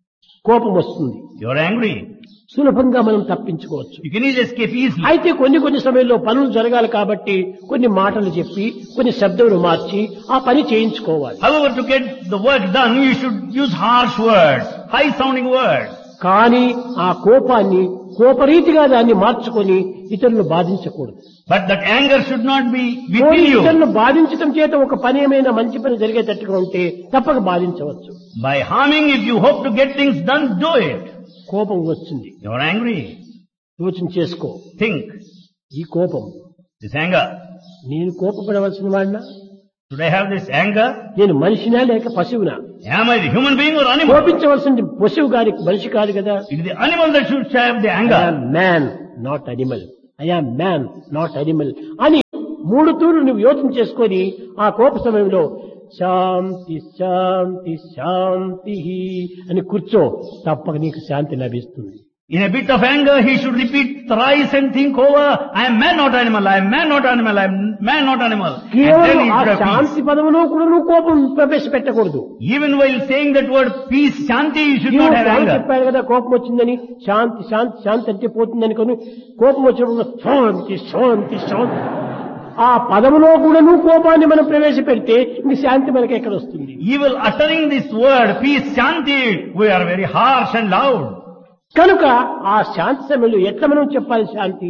కోపం వస్తుంది You are angry. సులభంగా మనం తప్పించుకోవచ్చు You can easily escape easily. అయితే కొన్ని కొన్ని సమయంలో పనులు జరగాలి కాబట్టి కొన్ని మాటలు చెప్పి కొన్ని శబ్దములు మార్చి ఆ పని చేయించుకోవాలి However, to get the work done, you should use harsh words, high sounding words. కానీ ఆ కోపాన్ని కోపరీతిగా దాన్ని మార్చుకొని ఇతరులను బాధించకూడదు But that anger should not be పోనీ within you. ఇతరులను బాధించడం చేత ఒక పని ఏమైనా మంచి పని జరిగేటట్టుగా ఉంటే తప్పక బాధించవచ్చు By harming, if you hope to get things done, do it. కోపం వస్తుంది You're angry. యోచన చేసుకో Think. ఈ కోపం This anger. నేను కోపపడవలసిన వాడినా Should I have this anger? నేను మనిషినా లేక పశువునా Am I the human being or animal? కోపించవలసింది పశువు గారి మనిషి కాదు కదా It is the animal that should have the I anger. Man not animal I man not animal అని మూడు తూర్లు నువ్వు యోచన చేసుకొని ఆ కోప సమయంలో శాంతి శాంతి శాంతి అని కూర్చో తప్పక నీకు శాంతి లభిస్తుంది In a bit of anger, he should repeat thrice and think over, I am man not animal, I am man not animal, I am man not animal. And then కేవలం he ఆ should have peace. శాంతి పదములో కూడా నువ్వు కోపం ప్రవేశపెట్టకూడదు Even while saying that word peace, shanti, you should ఈయన not have స్వామి anger. చెప్పాడు కదా కోపం వచ్చిందని శాంతి శాంతి శాంతి అంటే పోతుంది అనుకుని కోపం వచ్చినప్పుడు శాంతి శాంతి శాంతి ఆ పదములో కూడా నువ్వు కోపాన్ని మనం ప్రవేశపెడితే ఇంక శాంతి మనకి ఎక్కడ వస్తుంది Even uttering this word, peace, shanti, we are very harsh and loud. కనుక ఆ శాంతి సమయంలో ఎట్లా మనం చెప్పాలి శాంతి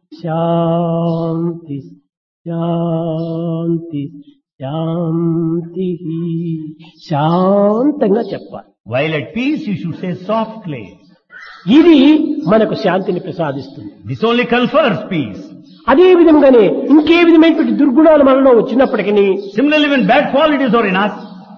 శాంతి శాంతి శాంతి శాంతంగా చెప్పాలి While at peace, you should say softly. ఇది మనకు శాంతిని ప్రసాదిస్తుంది This only confers peace. అదే విధంగానే ఇంకే విధమైనటువంటి దుర్గుణాలు మనలో వచ్చినప్పటికీ Similarly, when bad qualities are in us,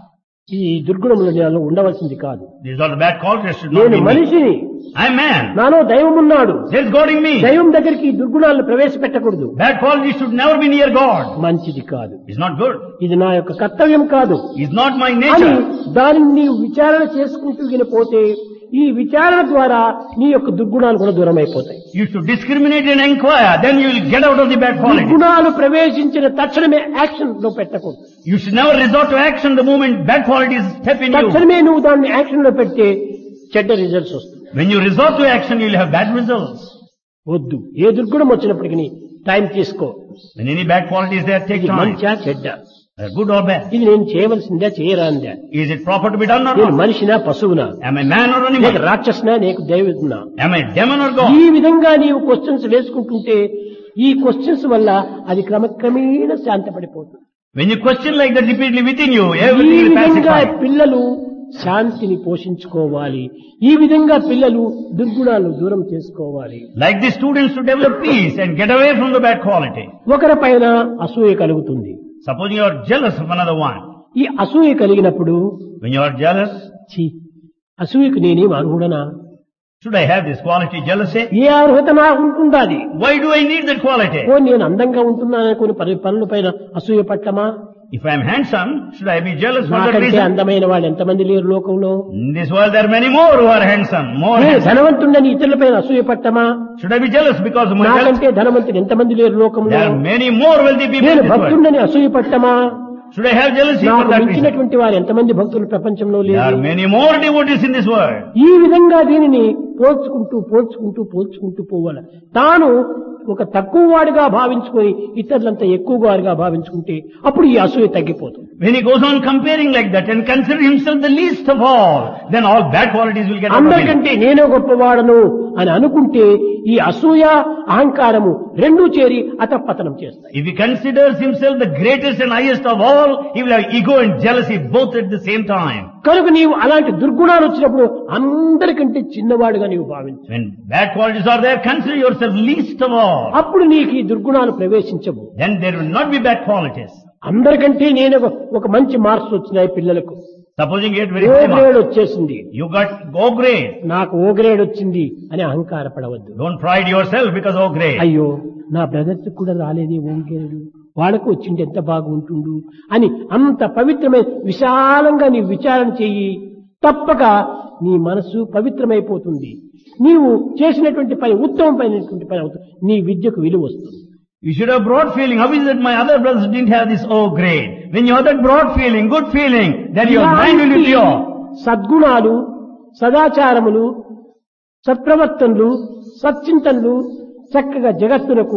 ఈ దుర్గుణములు నాలో ఉండవలసింది కాదు these are the bad qualities should not నేను be in me. మనిషిని I am man. నాలో దైవం ఉన్నాడు There is God in me. దైవం దగ్గరికి ఈ దుర్గుణాలను ప్రవేశపెట్టకూడదు Bad qualities should never be near God. మంచిది కాదు It's not good. ఇది నా యొక్క కర్తవ్యం కాదు It's not my అని nature. దానిని నీవు విచారణ చేసుకుంటూ పోతే ఈ విచారణ ద్వారా నీ యొక్క దుర్గుణాలు కూడా దూరం అయిపోతాయి You should discriminate and inquire. Then you will get out of the bad qualities. దుర్గుణాలు ప్రవేశించిన తక్షణమే యాక్షన్ లో పెట్టకూడదు You should never resort to action the moment bad qualities step in you. తక్షణమే నువ్వు దాన్ని యాక్షన్ లో పెడితే చెడ్డ రిజల్ట్స్ వస్తుంది When you resort to action, you will have bad results. వద్దు ఏ దుర్గుణం వచ్చినప్పటికీ టైం తీసుకో When any bad qualities there, take ఇది time. మంచా చెడ్డ Whether good or bad. ఇది నేను చేయవలసిందా చేయరాందా Is it proper to be done or నేను not? మనిషినా పశువునా Am I man or లేక animal? రాక్షసునా నీకు దైవతున్నా Am I demon or God? ఈ విధంగా నీవు క్వశ్చన్స్ వేసుకుంటుంటే ఈ క్వశ్చన్స్ వల్ల అది క్రమక్రమేణ శాంతపడిపోతుంది When you question like that repeatedly within you, ఈ everything will విధంగా pacify. పిల్లలు శాంతిని పోషించుకోవాలి ఈ విధంగా పిల్లలు దుర్గుణాలను దూరం చేసుకోవాలి Like the students to develop peace and get away from the bad quality. ఒకరి పైన అసూయ కలుగుతుంది Supposing you are jealous of another one. ఈ అసూయ కలిగినప్పుడు When you are jealous, ఛీ అసూయకు నేనేం అర్హుడనా should I have this quality jealousy? ఏ అర్హత నాకు ఉంటుందాది Why do I need that quality? ఓ నేను అందంగా ఉంటున్నాననుకుని పని పనుల పైన అసూయ పట్టమా If I am handsome, should I be jealous for that నాకంటే reason? అందమైన వాళ్ళు ఎంతమంది లేరు లోకంలో In this world there are many more who are handsome, more నేను handsome. ధనవంతుడని ఇతరులపైన అసూయ పట్టమా Should I be jealous because of my wealth? నాకంటే ధనవంతుడు ఎంతమంది లేరు లోకంలో There are many more wealthy people నేను in this world. భక్తుడని అసూయ పట్టమా Should I have jealousy for నాకు that reason? మించినటువంటి వారు ఎంతమంది భక్తులు ప్రపంచంలో There are లేరు many more devotees in this world. ఈ విధంగా దీనిని పోల్చుకుంటూ పోల్చుకుంటూ పోల్చుకుంటూ పోవాలి తాను ఒక తక్కువ వాడిగా భావించుకొని ఇతరులంతా ఎక్కువ వాడిగా భావించుకుంటే అప్పుడు ఈ అసూయ తగ్గిపోతుంది When he goes on comparing like that and consider himself the least of all, then all bad qualities will get out of him. అందరికంటే నేనే గొప్పవాడను అని అనుకుంటే ఈ అసూయ అహంకారము రెండూ చేరి అతపతనం చేస్తాయి If he considers himself the greatest and highest of all, he will have ego and jealousy both at the same time. కనుక నీవు అలాంటి దుర్గుణాలు వచ్చినప్పుడు అందరికంటే చిన్నవాడుగా నీవు భావించు When bad qualities are there, consider yourself least of all. అప్పుడు నీకు ఈ దుర్గుణాలు ప్రవేశించవు Then there will not be bad qualities. అందరికంటే నేను ఒక- ఒక మంచి మార్క్స్ వచ్చినాయి పిల్లలకు Supposing you get very oh high marks, grade వచ్చేసింది you got O grade. నాకు ఓ గ్రేడ్ వచ్చింది అని అహంకారపడవద్దు Don't pride yourself because O grade. అయ్యో నా బ్రదర్స్ కూడా రాలేదే ఓ గ్రేడ్ వాళ్ళకు వచ్చింది ఎంత బాగుంటుండు అని అంత పవిత్రమైన విశాలంగా నీ విచారణ చెయ్యి తప్పక నీ మనసు పవిత్రమైపోతుంది నీవు చేసినటువంటి పని ఉత్తమమైనటువంటి పని అవుతుంది నీ విద్యకు విలువ వస్తుంది You should have broad feeling. How is it my other brothers didn't have this O grade? When you have that broad feeling, good feeling, then your mind will be ఇలాంటి pure. సద్గుణాలు సదాచారములు సత్ప్రవర్తనలు సచ్చింతనలు చక్కగా జగత్తులకు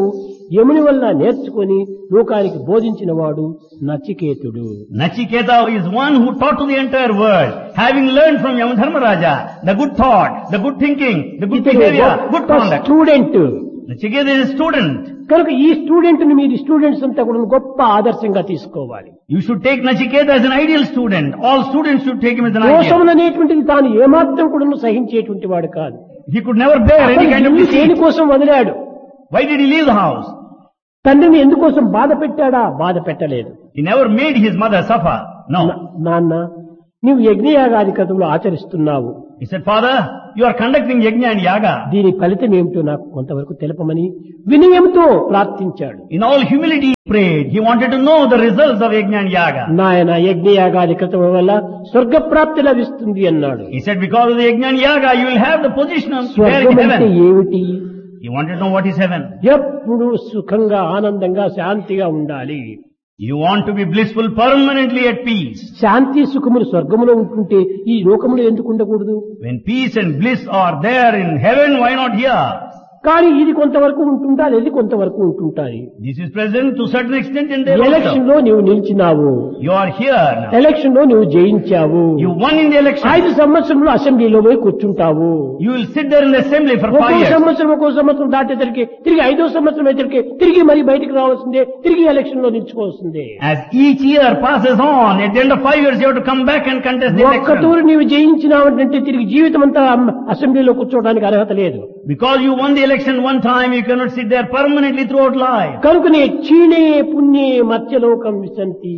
యముని వల్ల నేర్చుకొని లోకానికి బోధించిన వాడు నచికేతుడు Nachiketa is one who taught to the entire world, having learned from Yamadharmaraja the good thought, the good thinking, the good ఇతడు behavior, good గొప్ప conduct. Student Nachiketa is a student. కనుక ఈ స్టూడెంట్ ని మీరు స్టూడెంట్స్ అంతా కూడా గొప్ప ఆదర్శంగా తీసుకోవాలి You should take Nachiketa as an ideal student. All students should take him as an ideal. దోషములు అనేటువంటిది తాను ఏమాత్రం కూడా సహించేటువంటి వాడు కాదు He could never bear any అతను kind of ఇల్లు deceit. దేనికోసం వదిలాడు Why did he leave the house? తండ్రిని ఎందుకోసం బాధ పెట్టాడా బాధ పెట్టలేదు He never made his mother suffer. No. నా- నాన్న నీవు యజ్ఞయాగాది కథలు ఆచరిస్తున్నావు He said, Father, you are conducting yajna and yaga. దీని ఫలితం ఏమిటో నాకు కొంతవరకు తెలపమని వినయంతో ప్రార్థించాడు In all humility he prayed. He wanted to know the results of yajna and yaga. నాయన యజ్ఞయాగాది కథల వల్ల స్వర్గప్రాప్తి లభిస్తుంది అన్నాడు He said, because of the yajna and yaga, you will have the position of there in స్వర్గం అంటే heaven. ఏమిటి He wanted to know what is heaven. ఎప్పుడు సుఖంగా ఆనందంగా శాంతిగా ఉండాలి You want to be blissful permanently at peace. శాంతి సుఖములు స్వర్గములో ఉంటుంటే ఈ లోకములో ఎందుకు ఉండకూడదు When peace and bliss are there in heaven, why not here? కానీ ఇది కొంతవరకు ఉంటుంటారు ఇది కొంతవరకు ఉంటుంటాయి This is present to certain extent in there election also. లో నీవు నిలిచినావు You are here now. Election లో నువ్వు జయించావు You won in the election. ఐదు సంవత్సరంలో అసెంబ్లీలో పోయి కూర్చుంటావు You will sit there in the assembly for ఒక్కో five years. సంవత్సరం ఒక్కో సంవత్సరం దాటేసరికి తిరిగి ఐదో సంవత్సరం అయితే తిరిగి మరి బయటికి రావాల్సిందే తిరిగి ఎలక్షన్ లో నిలుచుకోవాల్సిందే As each year passes on, at the end of five years, you have to come back and contest the ఒక్క election. తూరు నీవు జయించినావంటే తిరిగి జీవితం అంతా అసెంబ్లీలో కూర్చోవడానికి అర్హత లేదు Because you won the election one time, you cannot sit there permanently throughout life. కనుకనే క్షీణే పుణ్యే మత్స్యలోకం విశంతి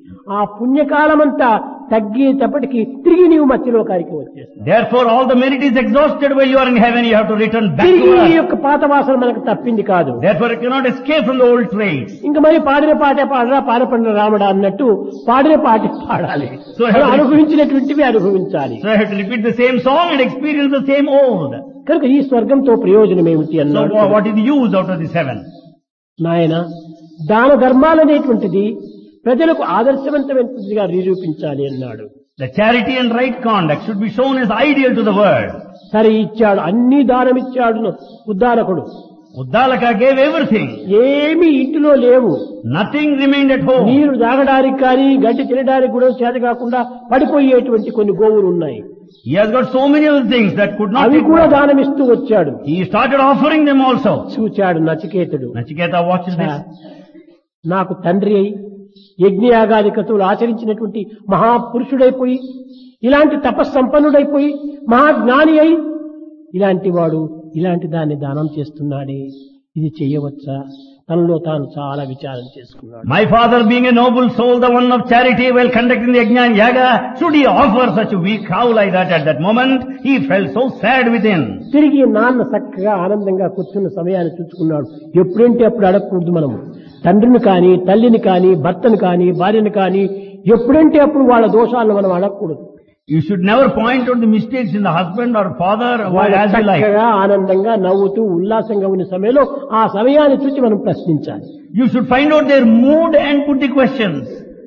ఆ పుణ్యకాలమంతా తగ్గేటప్పటికి తిరిగి నీవు మత్స్యలోకానికి వచ్చేస్తావు Therefore, all the merit is exhausted while you are in heaven. You have to return back తిరిగి to ఈ earth. యొక్క పాత వాసన మనకు తప్పింది కాదు Therefore, you cannot escape from the old traits. ఇంకా మరి పాడిన పాట పాడరా పాడపడిన రాముడా అన్నట్టు పాడిన పాట పాడాలి So, మనం అనుభవించినటువంటివి అనుభవించాలి So I have to repeat the same song and experience the same old. కనుక ఈ స్వర్గంతో ప్రయోజనం ఏమిటి So అన్నాడు wha- what is the use out of this heaven? నాయన దాన ధర్మాలనేటువంటిది ప్రజలకు ఆదర్శవంతమైనదిగా నిరూపించాలి అన్నాడు The charity and right conduct should be shown as ideal to the world. సరే ఇచ్చాడు అన్ని దానం ఇచ్చాడు ఉద్దారకుడు Uddalaka gave everything. ఏమీ ఇంటిలో లేవు Nothing remained at home. నీరు తాగడానికి కానీ గడ్డి తినడానికి కూడా చేత కాకుండా పడిపోయేటువంటి కొన్ని గోవులు ఉన్నాయి He has got so many other things that could not అవి take కూడా water. దానం ఇస్తూ వచ్చాడు He started offering them also. చూచాడు నచికేతుడు Nachiketa watches ఛా, this. నాకు తండ్రి అయి యజ్ఞయాగాది కతువులు ఆచరించినటువంటి మహాపురుషుడైపోయి ఇలాంటి తపస్సంపన్నుడైపోయి మహాజ్ఞాని అయి ఇలాంటి వాడు ఇలాంటి దాన్ని దానం చేస్తున్నాడే ఇది చెయ్యవచ్చా తనలో తాను చాలా విచారం చేసుకున్నాడు My father being a noble soul, the one of charity while conducting the yajna and yaga, should he offer such a weak cow like that at that moment? He felt so sad within. తిరిగి నాన్న చక్కగా ఆనందంగా కూర్చున్న సమయాన్ని చూసుకున్నాడు ఎప్పుడంటే అప్పుడు అడగకూడదు మనము తండ్రిని కానీ తల్లిని కానీ భర్తను కానీ భార్యను కానీ ఎప్పుడంటే అప్పుడు వాళ్ళ దోషాలను మనం అడగకూడదు You should never point out the mistakes in the husband or father or వాళ్ళు as you like. చక్కగా ఆనందంగా నవ్వుతూ ఉల్లాసంగా ఉన్న సమయంలో ఆ సమయాన్ని చూసి మనం ప్రశ్నించాలి You should find out their mood and put the questions.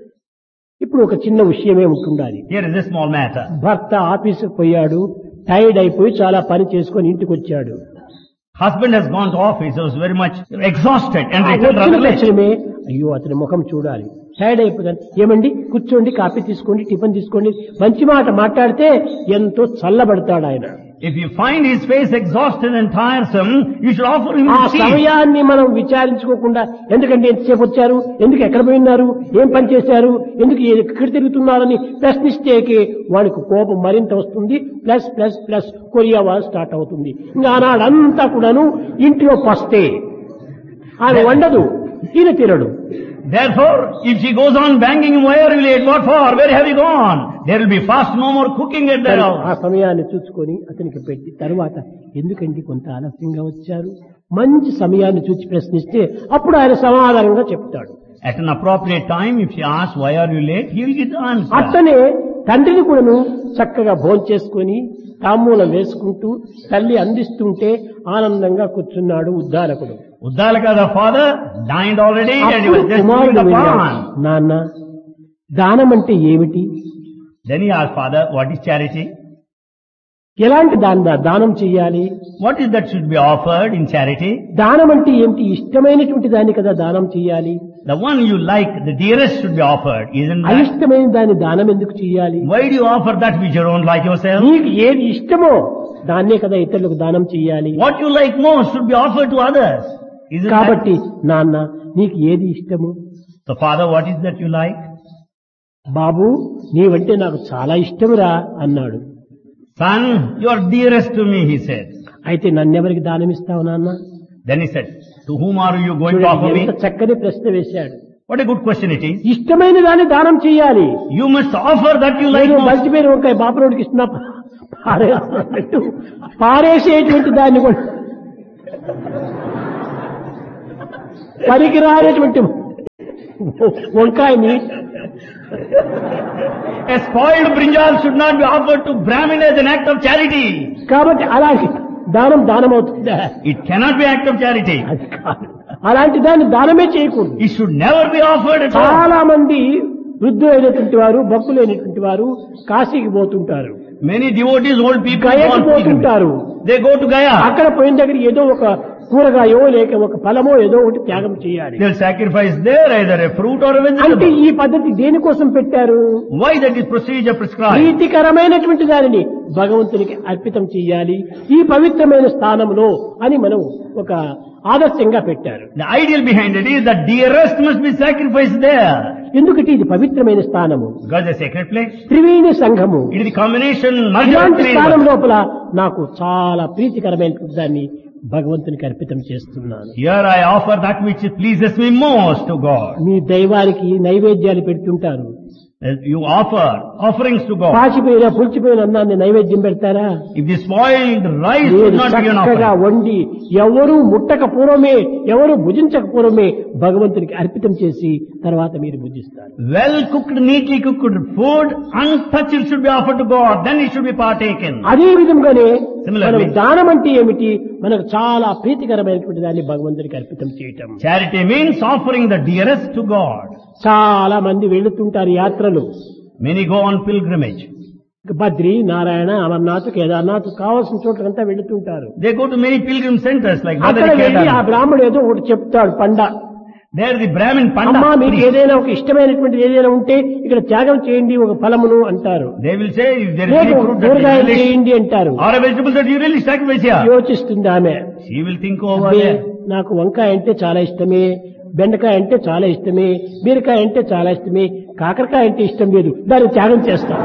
ఇప్పుడు ఒక చిన్న విషయమే ఉంటుండాలి Here is a small matter. భర్త ఆఫీసుకు పోయాడు టైర్డ్ అయిపోయి చాలా పని చేసుకొని ఇంటికి వచ్చాడు Husband has gone to office, he was very much exhausted and ఆ returned వచ్చిన rather late. తక్షణమే అయ్యో అతని ముఖం చూడాలి టైర్డ్ అయిపోతాను ఏమండి కూర్చోండి కాఫీ తీసుకోండి టిఫిన్ తీసుకోండి మంచి మాట మాట్లాడితే ఎంతో చల్లబడతాడు ఆయన If you find his face exhausted and tiresome, you should offer him ఆ a seat. సమయాన్ని మనం విచారించుకోకుండా ఎందుకంటే ఎంతసేపు వచ్చారు ఎందుకు ఎక్కడ పోయినారు ఏం పని చేశారు ఎందుకు ఎక్కడ తిరుగుతున్నారని ప్రశ్నిస్తేకి వాడికి కోపం మరింత వస్తుంది plus plus plus Korea war start అవుతుంది ఇంకా ఆనాడంతా కూడాను ఇంట్లో పస్తే ఆమె వండదు ఈయన తినడు Therefore, if she goes on banging him, where will you eat? What for? Where have you gone? There will be fast, no more cooking at their ఆ house. సమయాన్ని చూసుకొని అతనికి పెట్టి తరువాత ఎందుకండి కొంత ఆలస్యంగా వచ్చారు మంచి సమయాన్ని చూసి ప్రశ్నిస్తే అప్పుడు ఆయన సమాధానంగా చెప్తాడు At an appropriate time, if she asks, why are you late? He will give the answer. అట్లనే తండ్రిని కూడాను చక్కగా భోంచేసుకొని తాంబూలం వేసుకుంటూ తల్లి అందిస్తుంటే ఆనందంగా కూర్చున్నాడు ఉద్దారకుడు Uddalaka, the father, dined already and he అప్పుడు was just doing కుమారుడు the వెళ్ళాడు, pan. నాన్న దానం అంటే ఏమిటి Then he asked, father, what is charity? ఎలాంటి దాన దానం చెయ్యాలి What is that should be offered in charity? దానం అంటే ఏమిటి ఇష్టమైనటువంటి దాన్ని కదా దానం చెయ్యాలి The one you like, the dearest should be offered, isn't that? అయిష్టమైన దాన్ని దానం ఎందుకు చెయ్యాలి Why do you offer that which you don't like yourself? నీకు ఏది ఇష్టమో దాన్నే కదా ఇతరులకు దానం చెయ్యాలి What you like most should be offered to others. Isn't that? కాబట్టి నాన్న నీకు ఏది ఇష్టము So father, what is that you like? బాబు నీవంటే నాకు చాలా ఇష్టమురా అన్నాడు Son, you are dearest to me, he said. అయితే నన్నెవరికి దానం ఇస్తావు నాన్న Then he said, to whom are you going to offer చూడండి, ఎంత me? చక్కని ప్రశ్న వేశాడు What a good question it is. ఇష్టమైన దాన్ని దానం చెయ్యాలి You must offer that you like నేను most. మల్చిపోయిన వంకాయ బాపరోడికి ఇస్తున్నా పారేస్తున్నట్టు పారేసేటువంటి దాన్ని కూడా పనికి రానటువంటి వంకాయని A spoiled brinjal should not be offered to Brahmin as an act of charity. కాబట్టి అలాంటి దానం దానం అవుతుందా It cannot be act of charity. అది కాదు అలాంటి దాన్ని దానమే చేయకూడదు It should never be offered at all. చాలా మంది వృద్ధులైనటువంటి వారు భక్తులైనటువంటి వారు కాశీకి పోతుంటారు Many devotees, old people, go గయకి on pilgrimage. పోతుంటారు They go to Gaya. అక్కడ పోయిన దగ్గర ఏదో ఒక కూరగాయో లేక ఒక ఫలమో ఏదో ఒకటి త్యాగం చేయాలి They'll sacrifice there either a fruit or a అంటే vegetable. ఈ పద్ధతి దేనికోసం పెట్టారు Why that is procedure prescribed? ప్రీతికరమైనటువంటి దానిని భగవంతునికి అర్పితం చెయ్యాలి ఈ పవిత్రమైన స్థానంలో అని మనం ఒక ఆదర్శంగా పెట్టారు The ideal behind it is that dearest must be sacrificed there. ఎందుకంటే ఇది పవిత్రమైన స్థానము Because the sacred place. Triveni సంఘము It is the combination, merger of ఇలాంటి three స్థానం elements. లోపల నాకు చాలా ప్రీతికరమైనటువంటి దాన్ని భగవంతునికి అర్పితం చేస్తున్నాను Here I offer that which pleases me most to God. మీ దైవానికి నైవేద్యాలు పెడుతుంటారు As You offer offerings to God. పాచిపోయిన పులిచిపోయిన అన్నాన్ని నైవేద్యం పెడతారా If the spoiled rice would నేను not be an చక్కగా offering. వండి ఎవరు ముట్టక పూర్వమే ఎవరు భుజించక పూర్వమే భగవంతునికి అర్పితం చేసి తర్వాత మీరు భుజిస్తారు Well cooked, neatly cooked food, untouched should be offered to God. Then it should be partaken. అదే విధంగానే Similarly. మనం దానం అంటే ఏమిటి మనకు చాలా ప్రీతికరమైనటువంటి దాన్ని భగవంతునికి అర్పితం చేయటం Charity means offering the dearest to God. చాలా మంది వెళుతుంటారు యాత్రలు Many go on pilgrimage. Badri Narayana Amarnath Kedarnath కావాల్సిన చోట్లంతా వెళుతుంటారు They go to many pilgrim centers like అక్కడ Badri వెళ్ళి ఆ Kedarnath. బ్రాహ్మణుడు ఏదో ఒకటి చెప్తాడు పండ There the Brahmin అమ్మా Panda మీకు priest, ఏదైనా ఒక ఇష్టమైనటువంటిది ఏదైనా ఉంటే ఇక్కడ త్యాగం చేయండి ఒక ఫలమును అంటారు they will say if there is లేక any ఒక fruit that you కూరగాయలు really, చేయండి అంటారు or a vegetable that you really sacrifice here. యోచిస్తుంది ఆమె She will think over అబ్బే, there. నాకు వంకాయ అంటే చాలా ఇష్టమే బెండకాయ అంటే చాలా ఇష్టమే బీరకాయ అంటే చాలా ఇష్టమే కాకరకాయ అంటే ఇష్టం లేదు దాన్ని త్యాగం చేస్తాం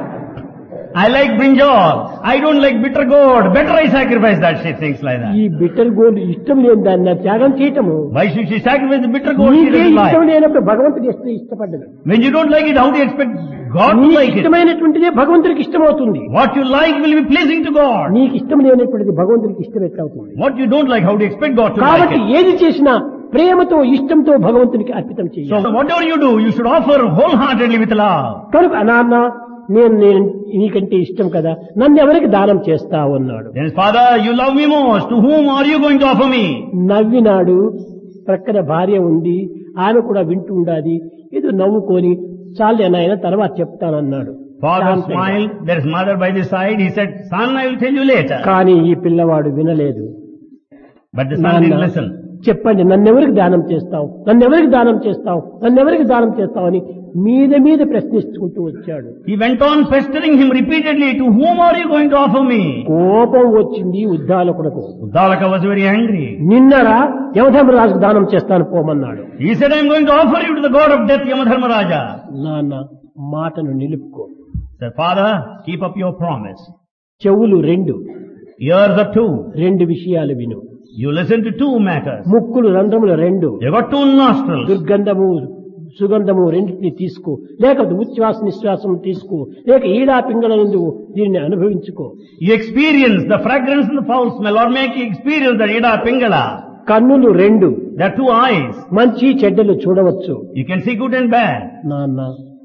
I like brinjal. I don't like bitter gourd. Better I sacrifice that. She thinks like that. ఈ బిట్టర్ గోల్డ్ ఇష్టం లేని దాన్ని నా త్యాగం చేయటము Why should she sacrifice the bitter gourd she నీకే doesn't ఇష్టం like? లేనప్పుడు భగవంతుడి ఇష్టం ఇష్టపడ్డదు When you don't like it, how do you expect God to నీకు like it? ఇష్టమైనటువంటిదే భగవంతుడికి ఇష్టమవుతుంది What you like will be pleasing to God. నీకు ఇష్టం లేనటువంటిది భగవంతుడికి ఇష్టం ఎట్లా అవుతుంది What you don't like, how do you expect God to like కాబట్టి it? ఏది చేసినా ప్రేమతో ఇష్టంతో భగవంతునికి అర్పితం So చేయాలి whatever you do, you should offer wholeheartedly with love. కనుక నాన్న నేను నేను నీకంటే ఇష్టం కదా నన్ను ఎవరికి దానం చేస్తావు అన్నాడు Then his father, you love me most. To whom are you going to offer me? నవ్వినాడు ప్రక్కన భార్య ఉంది ఆమె కూడా వింటూ ఉండాది ఏదో నవ్వుకొని చాలే నాయన తర్వాత చెప్తానన్నాడు Father శాంతంగా. smiled. There is mother by the side. He said, son, I will tell you later. కానీ ఈ పిల్లవాడు వినలేదు But the son నాన్న, didn't listen. చెప్పండి నన్నెవరికి దానం చేస్తావు నన్నెవరికి దానం చేస్తావు నన్నెవరికి దానం చేస్తావు అని మీద మీద ప్రశ్నించుకుంటూ వచ్చాడు He went on pestering him repeatedly, to whom are you going to offer me? కోపం వచ్చింది ఉద్దాలకుడకు Uddalaka was very angry. నిన్నరా యమధర్మరాజుకు దానం చేస్తాను పోమన్నాడు He said, I am going to offer you to the god of death, Yamadharmaraja. నాన్న మాటను నిలుపుకో Said, father, keep up your promise. చెవులు రెండు Ears are two. రెండు విషయాలు విను You listen to two matters. ముక్కులు రంధ్రములు రెండు You got two nostrils. దుర్గంధము సుగంధము రెండింటిని తీసుకో లేక ఉచ్ఛ్వాస నిశ్వాసం తీసుకో లేక ఈడా పింగళ నుండి దీనిని అనుభవించుకో You experience the fragrance and the foul smell or make you experience the Ida Pingala. కన్నులు రెండు There are two eyes. మంచి చెడ్డలు చూడవచ్చు You can see good and bad. నాన్న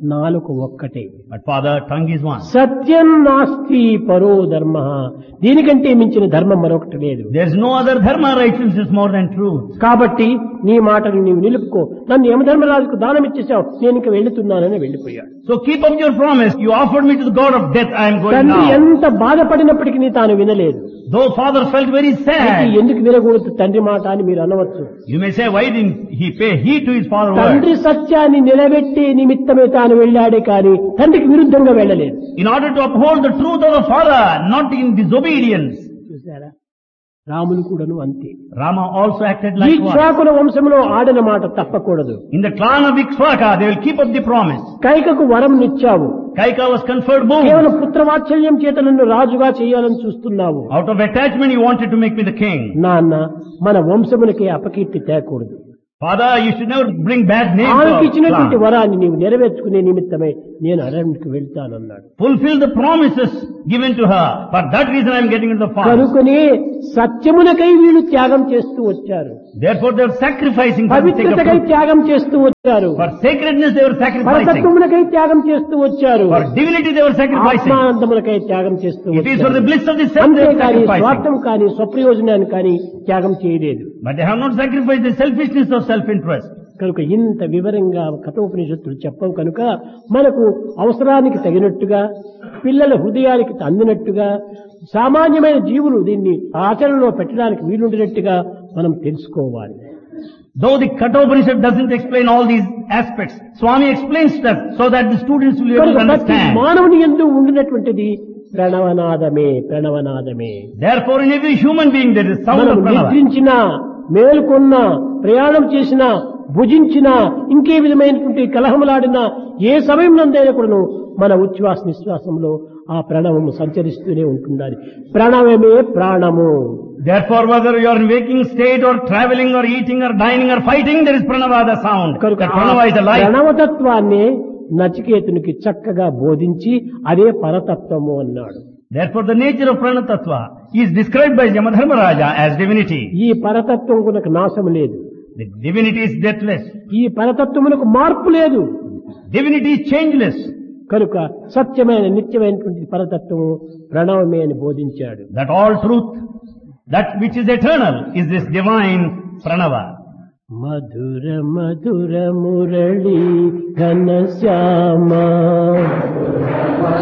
నాలుక ఒక్కటే But Father, tongue is one. సత్యం నాస్తి పరో ధర్మ దీనికంటే మించిన ధర్మం మరొకటి లేదు There's no other dharma righteousness more than truth. కాబట్టి నీ మాటను నీవు నిలుపుకో నన్ను యమధర్మరాజుకు దానం ఇచ్చేసావు నేను ఇంక వెళ్తున్నానని వెళ్ళిపోయాడు So keep up your promise. You offered me to the God of death. I am going తండ్రి now. ఎంత బాధపడినప్పటికీ తాను వినలేదు Though father felt very అయితే sad, ఎందుకు వినకూడదు తండ్రి మాట అని మీరు అనవచ్చు you may say, why didn't he pay heed to his father's word? తండ్రి సత్యాన్ని నిలబెట్టే నిమిత్తమే తాను వెళ్ళాడే కానీ తండ్రికి విరుద్ధంగా వెళ్ళలేదు In order to uphold the truth of the father, not in disobedience. చూసారా రాముని కూడాను అంతే Rama also acted ఈ like one. శ్వాకుల వంశంలో ఆడిన మాట తప్పకూడదు In the clan of Ikshvaka, they will keep up the promise. కైకకు వరం నిచ్చావు Kaika was conferred boon. కేవలం పుత్రవాత్సల్యం చేత నన్ను రాజుగా చేయాలని చూస్తున్నావు Out of attachment, you wanted to make me the king. నాన్న మన వంశములకి అపకీర్తి తేకూడదు Father, you should never bring bad name to ఆమెకి our ఇచ్చినటువంటి clan. వరాన్ని నీవు నెరవేర్చుకునే నిమిత్తమే నేను అరణ్యకు వెళ్తానన్నాడు Fulfill the promises given to her. For that reason, I am getting into the fast. కనుకనే సత్యమునకై వీళ్ళు త్యాగం చేస్తూ వచ్చారు Therefore, they were sacrificing for the sake of పవిత్రతకై truth. త్యాగం చేస్తూ వచ్చారు For sacredness, they were sacrificing. పరతత్వమునకై త్యాగం చేస్తూ వచ్చారు For divinity, they were sacrificing. ఆత్మానందములకై త్యాగం చేస్తూ It is for the వచ్చారు bliss of the self they were అంతేకాని sacrificing. స్వార్థం కానీ స్వప్రయోజనాన్ని కానీ త్యాగం చేయలేదు But they have not sacrificed the selfishness of self-interest. కనుక ఇంత వివరంగా కఠోపనిషత్తులు చెప్పవు కనుక మనకు అవసరానికి తగినట్టుగా పిల్లల హృదయానికి అందినట్టుగా సామాన్యమైన జీవులు దీన్ని ఆచరణలో పెట్టడానికి వీలుండినట్టుగా మనం తెలుసుకోవాలి Though the Kathopanishad doesn't explain all these aspects, Swami explains that so that the students will be able కనుక to ప్రతి understand. మానవుని ఎందు ఉండినటువంటిది ప్రణవనాదమే ప్రణవనాదమే Therefore, in every human being there is sound మనం of Pranava. నిద్రించినా మేల్కొన్నా ప్రయాణం చేసినా భుజించినా ఇంకే విధమైనటువంటి కలహములాడినా ఏ సమయం నందైనా కూడాను మన ఉచ్ఛ్వాస నిశ్వాసంలో ఆ ప్రణవము సంచరిస్తూనే ఉంటుండాలి ప్రణవమే ప్రాణము Therefore, whether you are in waking state or traveling or eating or dining or fighting, there is Pranava, the sound. కనుక That ఆ Pranava is the life. ప్రణవతత్వాన్ని నచికేతునికి చక్కగా బోధించి అదే పరతత్వము అన్నాడు Therefore, the nature of Pranatattva is described by Yamadharmaraja as divinity. ఈ పరతత్వం కొనకు నాశం లేదు The divinity is deathless. ఈ పరతత్వమునకు మార్పు లేదు Divinity is changeless. కనుక సత్యమైన నిత్యమైనటువంటి పరతత్వము ప్రణవమే అని బోధించాడు That all truth, that which is eternal, is this divine Pranava. Mathura Mathura Murali ఘనశ్యామ